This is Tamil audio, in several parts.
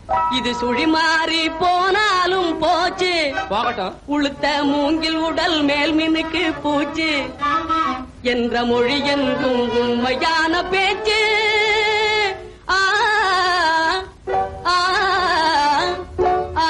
இது சுழி மாறி போனாலும் போச்சு போகட்டும் உளுத்த மூங்கில் உடல் மேல் மினுக்கு பூச்சு என்ற மொழி என்றும் உண்மையான பேச்சு ஆ, ஆ, ஆ.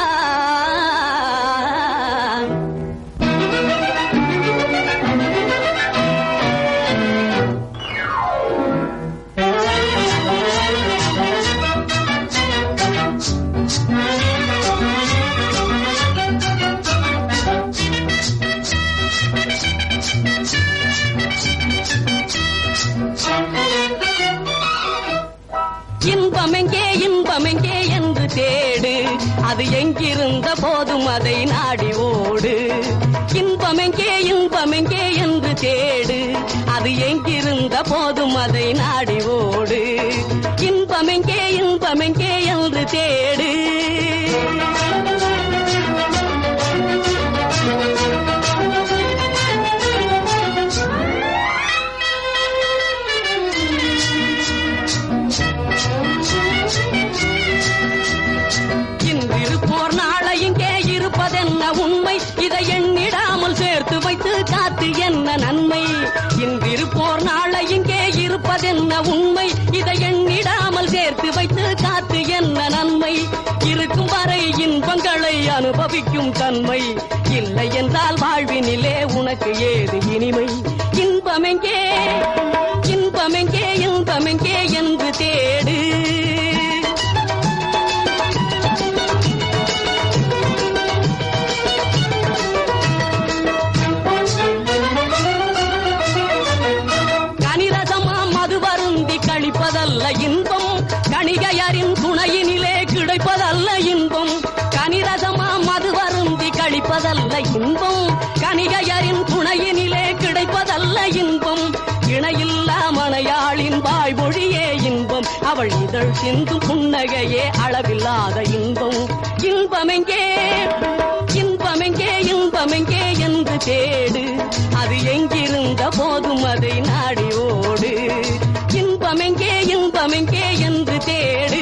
இன்பமெங்கே இன்பமெங்கே என்று தேடு அது எங்கிருந்த போதும் அதை நாடி ஓடு இன்பமெங்கே இன்பமெங்கே என்று தேடு அது எங்கிருந்த போதும் அதை நாடி ஓடு இன்பமெங்கே இன்பமெங்கே என்று தேடு இன்றிருப்போர் நாளை இங்கே இருப்பதென்ன உண்மை இதை எண்ணிடாமல் சேர்த்து வைத்து காத்து என்ன நன்மை இன்றிருப்போர் நாளை இங்கே இருப்பதென்ன உண்மை இதை எண்ணிடாமல் சேர்த்து வைத்து காத்து என்ன நன்மை இருக்கும் வரை இன்பங்களை அனுபவிக்கும் தன்மை இல்லை என்றால் வாழ்வினிலே உனக்கு ஏது இனிமை இன்பமெங்கே இன்பமெங்கே இன்பமெங்கே என்று தேடு கனிரசமா மது வருந்தி கழிப்பதல்ல இன்பம் கணிகையரின் துணையினிலே கிடைப்பதல்ல இன்பம் கனிரசமா மது வருந்தி கழிப்பதல்ல இன்பம் கணிகையரின் துணையினிலே கிடைப்பதல்ல இன்பம் இணையில்லா மனையாளின் வாய்மொழியே இன்பம் அவள் இதழ் சிந்தும் புன்னகையே அளவில்லாத இன்பம் இன்பமெங்கே இன்பமெங்கே இன்பமெங்கே என்று தேடு அது எங்கிருந்த போதும் அதை நாடி ஓடு இன்பமெங்கே இன்பமெங்கே என்று தேடு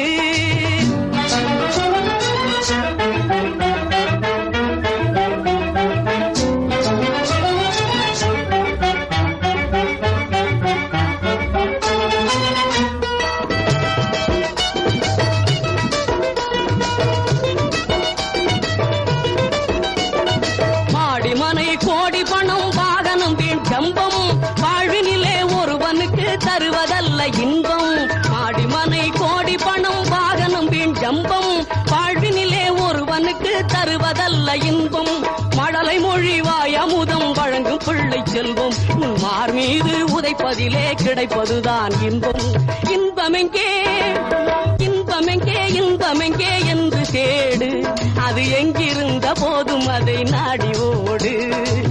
மாடி மனை கோடி பணம் வாகனம் வீண் ஜம்பம் வாழ்வினிலே ஒருவனுக்கு தருவதல்ல இன்பம் மாடி மனை கோடி பணம் வாகனம் வீண் ஜம்பம் வாழ்வினிலே ஒருவனுக்கு தருவதல்ல இன்பம் மழலை மொழி வாய் அமுதம் வழங்கும் பிள்ளை செல்வம் உன் மார் மீது உதைப்பதிலே கிடைப்பதுதான் இன்பம் இன்பமெங்கே இன்பமெங்கே இன்பமெங்கே என்று தேடு அது எங்கிருந்த போதும் அதை நாடி ஓடு